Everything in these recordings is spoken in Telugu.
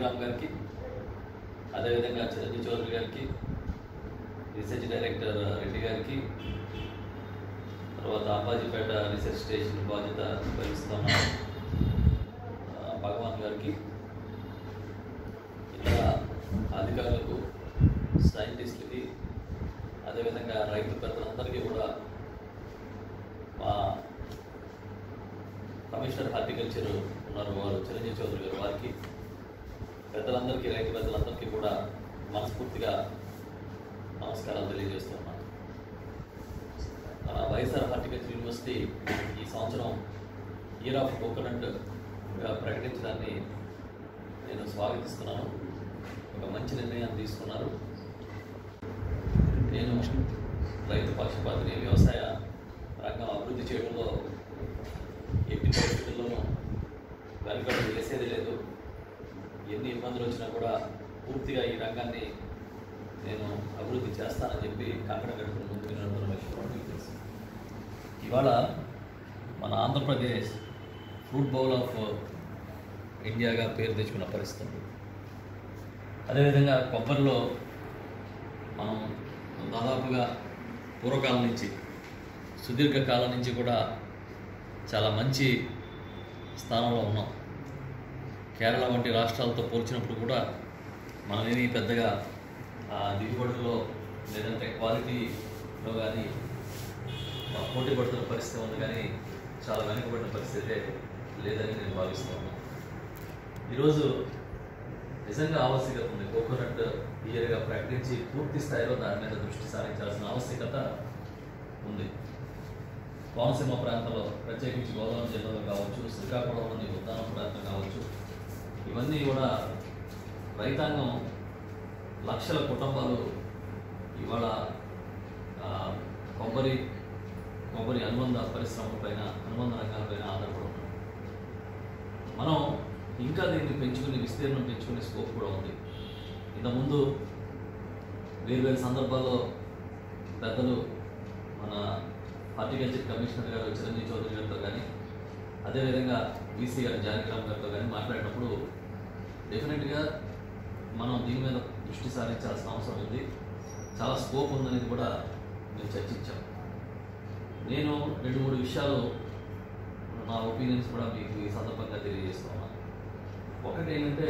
జానకిరామ్ గారికి అదేవిధంగా చిరంజీవి చౌదరి గారికి రీసెర్చ్ డైరెక్టర్ రెడ్డి గారికి తర్వాత అంబాజీపేట రీసెర్చ్ స్టేషన్ బాధ్యత వహిస్తున్న ఆ, భగవాన్ గారికి ఇతర అధికారులకు సైంటిస్టులకి అదేవిధంగా రైతు పెద్దలందరికీ కూడా మా కమిషనర్ హార్టికల్చర్ ఉన్నారు వారు చిరంజీవి చౌదరి గారు వారికి పెద్దలందరికీ రైతు పెద్దలందరికీ కూడా మనస్ఫూర్తిగా నమస్కారాలు తెలియజేస్తున్నాను మన వైఎస్ఆర్ హార్టికల్చర్ యూనివర్సిటీ ఈ సంవత్సరం ఇయర్ ఆఫ్ కోకోనట్గా ప్రకటించడాన్ని నేను స్వాగతిస్తున్నాను ఒక మంచి నిర్ణయాన్ని తీసుకున్నారు నేను రైతు పక్షపాతిని వ్యవసాయ రంగం అభివృద్ధి చేయడంలో ఎట్టి పరిస్థితుల్లోనూ వెనుకడు వేసేది లేదు ఎన్ని ఇబ్బందులు వచ్చినా కూడా పూర్తిగా ఈ రంగాన్ని నేను అభివృద్ధి చేస్తానని చెప్పి కంకణ కట్టుకుని ముందుకు నడుపుతున్న విషయం మీకు తెలుసు ఇవాళ మన ఆంధ్రప్రదేశ్ ఫ్రూట్ బౌల్ ఆఫ్ ఇండియాగా పేరు తెచ్చుకున్న పరిస్థితి ఉంది అదేవిధంగా కొబ్బరిలో మనం దాదాపుగా పూర్వకాలం నుంచి సుదీర్ఘ కాలం నుంచి కూడా చాలా మంచి స్థానంలో ఉన్నాం కేరళ వంటి రాష్ట్రాలతో పోల్చినప్పుడు కూడా మనమేమీ పెద్దగా ఆ దిగుబడుల్లో లేదంటే క్వాలిటీలో కానీ పోటీ పడుతున్న పరిస్థితి ఉంది కానీ చాలా వెనుకబడిన పరిస్థితి లేదని నేను భావిస్తున్నాను ఈరోజు నిజంగా ఆవశ్యకత ఉంది కోకోనట్ ఇయర్గా ప్రకటించి పూర్తి స్థాయిలో దాని మీద దృష్టి సారించాల్సిన ఆవశ్యకత ఉంది కోనసీమ ప్రాంతంలో ప్రత్యేకించి గోదావరి జిల్లాలో కావచ్చు శ్రీకాకుళంలోని ఉద్దానం ప్రాంతం కావచ్చు ఇవన్నీ కూడా రైతాంగం లక్షల కుటుంబాలు ఇవాళ ఆ, కొబ్బరి కొబ్బరి అనుబంధ పరిశ్రమల పైన అనుబంధ రంగాలపైన ఆధారపడి ఉన్నారు మనం ఇంకా దీన్ని పెంచుకుని విస్తీర్ణం పెంచుకునే స్కోప్ కూడా ఉంది ఇంతకుముందు వేరు వేరు సందర్భాల్లో పెద్దలు మన హార్టికల్చర్ కమిషనర్ గారు చిరంజీవి చౌదరి గారితో కానీ అదేవిధంగా బీసీ గారు జానకిరామ్ గారితో కానీ మాట్లాడినప్పుడు డెఫినెట్గా మనం దీని మీద దృష్టి సారించాల్సిన అవసరం ఉంది చాలా స్కోప్ ఉందనేది కూడా మేము చర్చించాం నేను రెండు మూడు విషయాలు నా ఒపీనియన్స్ కూడా మీకు ఈ సందర్భంగా తెలియజేస్తున్నాను ఒకటి ఏంటంటే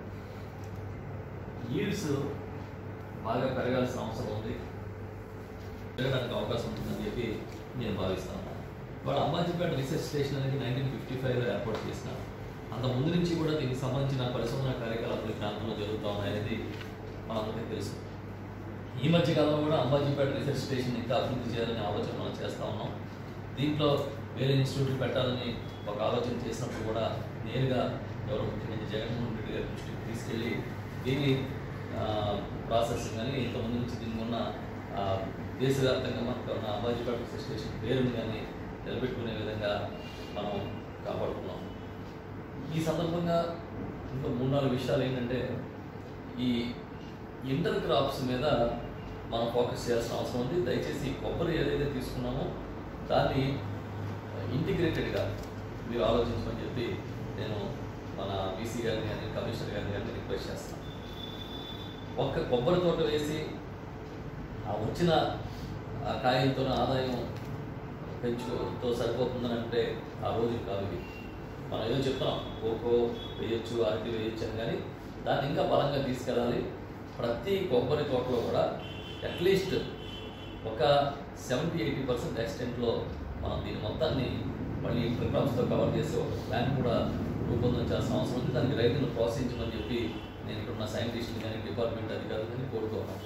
ఈల్డ్స్ బాగా పెరగాల్సిన అవసరం ఉంది పెరగడానికి అవకాశం ఉంటుందని చెప్పి నేను భావిస్తాను వాళ్ళ అంబాజీపేట రీసెర్చ్ స్టేషన్ అనేది నైన్టీన్ ఫిఫ్టీ ఫైవ్లో ఏర్పాటు చేసిన అంత ముందు నుంచి కూడా దీనికి సంబంధించిన పరిశోధన కార్యకలాపాలు ఈ ప్రాంతంలో జరుగుతూ ఉన్నాయనేది మనందరికీ తెలుసు ఈ మధ్య కాలంలో కూడా అంబాజీపేట రీసెర్చ్ స్టేషన్ ఇంకా అభివృద్ధి చేయాలని ఆలోచన మనం చేస్తూ ఉన్నాం దీంట్లో వేరే ఇన్స్టిట్యూట్లు పెట్టాలని ఒక ఆలోచన చేసినప్పుడు కూడా నేరుగా ఎవరు ముఖ్యమంత్రి జగన్మోహన్ రెడ్డి గారి దృష్టికి తీసుకెళ్ళి దీని ప్రాసెస్ కానీ ఇంతకుముందు నుంచి దీనికి ఉన్న ఆ, దేశవ్యాప్తంగా మనకు ఉన్న అంబాజీపేట రీసెర్చ్ స్టేషన్ పేరుని కానీ నిలబెట్టుకునే విధంగా మనం కాపాడుకున్నాం ఈ సందర్భంగా ఇంకా మూడు నాలుగు విషయాలు ఏంటంటే ఈ ఇంటర్ క్రాప్స్ మీద మనం ఫోకస్ చేయాల్సిన అవసరం ఉంది దయచేసి ఈ కొబ్బరి ఏదైతే తీసుకున్నామో దాన్ని ఇంటిగ్రేటెడ్గా మీరు ఆలోచించమని చెప్పి నేను మన బీసీ గారిని కానీ కమిషనర్ గారిని కానీ రిక్వెస్ట్ చేస్తాను ఒక్క కొబ్బరి తోట వేసి ఆ వచ్చిన ఆ కాయంతో ఆదాయం పెంచుతో సరిపోతుందని అంటే ఆ రోజు కాదు ఇది మనం ఏదో చెప్తాం కోకో వేయొచ్చు అరటి వేయొచ్చు అని కానీ దాన్ని ఇంకా బలంగా తీసుకెళ్ళాలి ప్రతి కొబ్బరి తోటలో కూడా అట్లీస్ట్ ఒక సెవెంటీ ఎయిటీ పర్సెంట్ ఎక్స్టెంట్లో మనం దీని మొత్తాన్ని మళ్ళీ ఇంటర్ క్రాప్స్తో కవర్ చేసే ఒక ప్లాన్ కూడా రూపొందించాల్సిన అవసరం ఉంది దానికి రైతులను ప్రోత్సహించమని చెప్పి నేను ఇక్కడ ఉన్న సైంటిస్టులు కానీ డిపార్ట్మెంట్ అధికారులు కానీ కోరుతున్నాను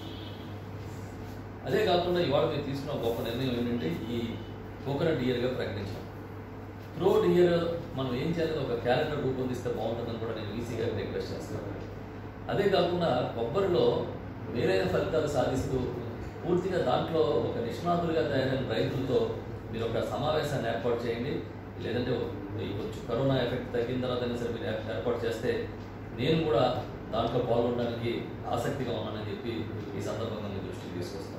అదే కాకుండా ఇవాళ మీరు తీసుకున్న గొప్ప నిర్ణయం ఏంటంటే ఈ కోకోనట్ ఇయర్గా ప్రకటించాం త్రోట్ ఇయర్ మనం ఏం చేయాలి ఒక క్యాలెండర్ రూపొందిస్తే బాగుంటుందని కూడా నేను ఈసీ గారికి రిక్వెస్ట్ చేస్తున్నాను అదే కాకుండా కొబ్బరిలో మేలైన ఫలితాలు సాధిస్తూ పూర్తిగా దాంట్లో ఒక నిష్ణాతులుగా తయారైన రైతులతో మీరు ఒక సమావేశాన్ని ఏర్పాటు చేయండి లేదంటే ఈ కొంచెం కరోనా ఎఫెక్ట్ తగ్గిన తర్వాత అయినా సరే మీరు ఏర్- ఏర్పాటు చేస్తే నేను కూడా దాంట్లో పాల్గొనడానికి ఆసక్తిగా ఉన్నానని చెప్పి ఈ సందర్భంగా మీ దృష్టికి తీసుకొస్తున్నాను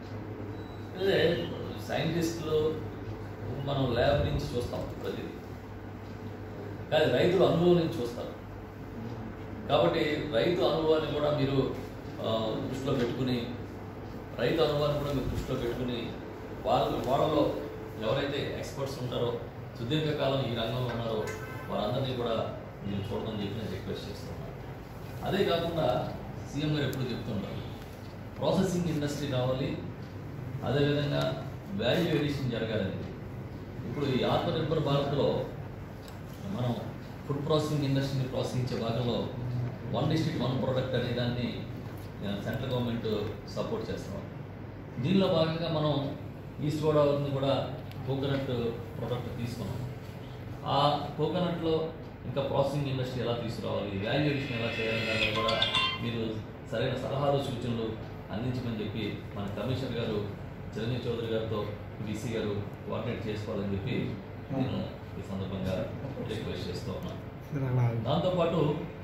అదే సైంటిస్టులు మనం ల్యాబ్ నుంచి చూస్తాం ప్రతిదీ కానీ రైతులు అనుభవం నుంచి చూస్తారు కాబట్టి రైతు అనుభవాన్ని కూడా మీరు ఆ, దృష్టిలో పెట్టుకుని రైతు అనుభవాన్ని కూడా మీరు దృష్టిలో పెట్టుకుని వాళ్ళు వాళ్ళలో ఎవరైతే ఎక్స్పర్ట్స్ ఉంటారో సుదీర్ఘకాలం ఈ రంగంలో ఉన్నారో వారందరినీ కూడా మీరు చూడమని చెప్పి నేను రిక్వెస్ట్ చేస్తున్నాను అదే కాకుండా సీఎం గారు ఎప్పుడు చెప్తుంటారు ప్రాసెసింగ్ ఇండస్ట్రీ కావాలి అదేవిధంగా వాల్యూ ఎడిషన్ జరగాలనేది ఇప్పుడు ఈ ఆత్మనిర్భర్ భారత్లో మనం ఫుడ్ ప్రాసెసింగ్ ఇండస్ట్రీని ప్రోత్సహించే భాగంలో వన్ డిస్ట్రిక్ట్ వన్ ప్రోడక్ట్ అనే దాన్ని ఆ, సెంట్రల్ గవర్నమెంట్ సపోర్ట్ చేస్తున్నాం దీనిలో భాగంగా మనం ఈస్ట్ గోదావరిని కూడా కోకోనట్ ప్రోడక్ట్ తీసుకున్నాం ఆ కోకోనట్లో ఇంకా ప్రాసెసింగ్ ఇండస్ట్రీ ఎలా తీసుకురావాలి వాల్యూ ఎడిషన్ ఎలా చేయాలి దాన్ని కూడా మీరు సరైన సలహాలు సూచనలు అందించమని చెప్పి మన కమిషనర్ గారు చిరంజీవి చౌదరి గారితో బీసీ గారు కోఆర్డినేట్ చేసుకోవాలని చెప్పి నేను ఈ సందర్భంగా రిక్వెస్ట్ చేస్తూ ఉన్నాను దాంతోపాటు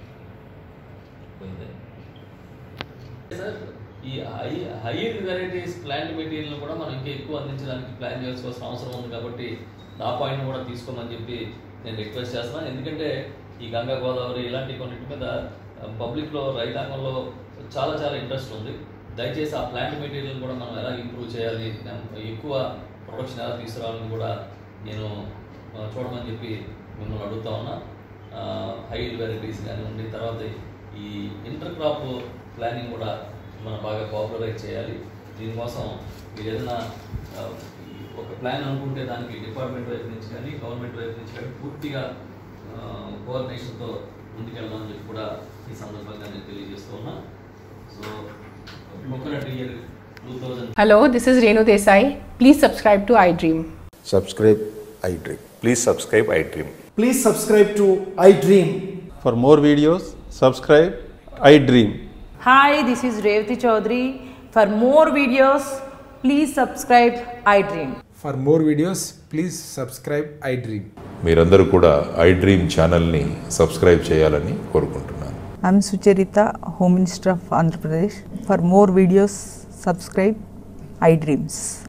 పోయిందే. సార్ ఈ high higher varieties plant material కూడా మనం ఇంకా ఎక్కువ అందించడానికి ప్లాన్ చేసుకోవాల్సిన అవసరం ఉంది కాబట్టి నా పాయింట్ కూడా తీసుకోమని చెప్పి నేను రిక్వెస్ట్ చేస్తున్నాను ఎందుకంటే ఈ గంగా గోదావరి ఇలాంటి కొన్నిటి మీద పబ్లిక్లో రైతాంగంలో చాలా చాలా ఇంట్రెస్ట్ ఉంది దయచేసి ఆ ప్లాంట్ మెటీరియల్ కూడా మనం ఎలా ఇంప్రూవ్ చేయాలి ఎక్కువ ప్రొడక్షన్ ఎలా తీసుకురావాలని కూడా నేను ఆ, చూడమని చెప్పి మిమ్మల్ని అడుగుతా ఉన్నా హైడ్ వెరైటీస్ కానివ్వండి తర్వాత ఈ ఇంటర్ క్రాప్ ప్లానింగ్ కూడా మనం బాగా పాపులరైజ్ చేయాలి దీనికోసం మీరు ఏదైనా ఆ, ఒక ప్లాన్ అనుకుంటే దానికి డిపార్ట్మెంట్ వైపు నుంచి కానీ గవర్నమెంట్ వైపు నుంచి కానీ పూర్తిగా కోఆర్డినేషన్తో ముందుకెళ్దామని చెప్పి కూడా ఈ సందర్భంగా నేను తెలియజేస్తూ ఉన్నా so coconut year two thousand Hello, this is Renu Desai. Please subscribe to iDream. subscribe iDream. Please subscribe iDream. Please subscribe to iDream. For more videos, subscribe I Dream. Hi, this is Revati Chaudhary. For more videos, please subscribe iDream. For more videos, please subscribe iDream. మీరందరూ కూడా iDream ఛానల్ని సబ్స్క్రైబ్ చేయాలని కోరుకుంటున్నాను I'm Sucharita, Home Minister of Andhra Pradesh. For more videos, subscribe iDreams.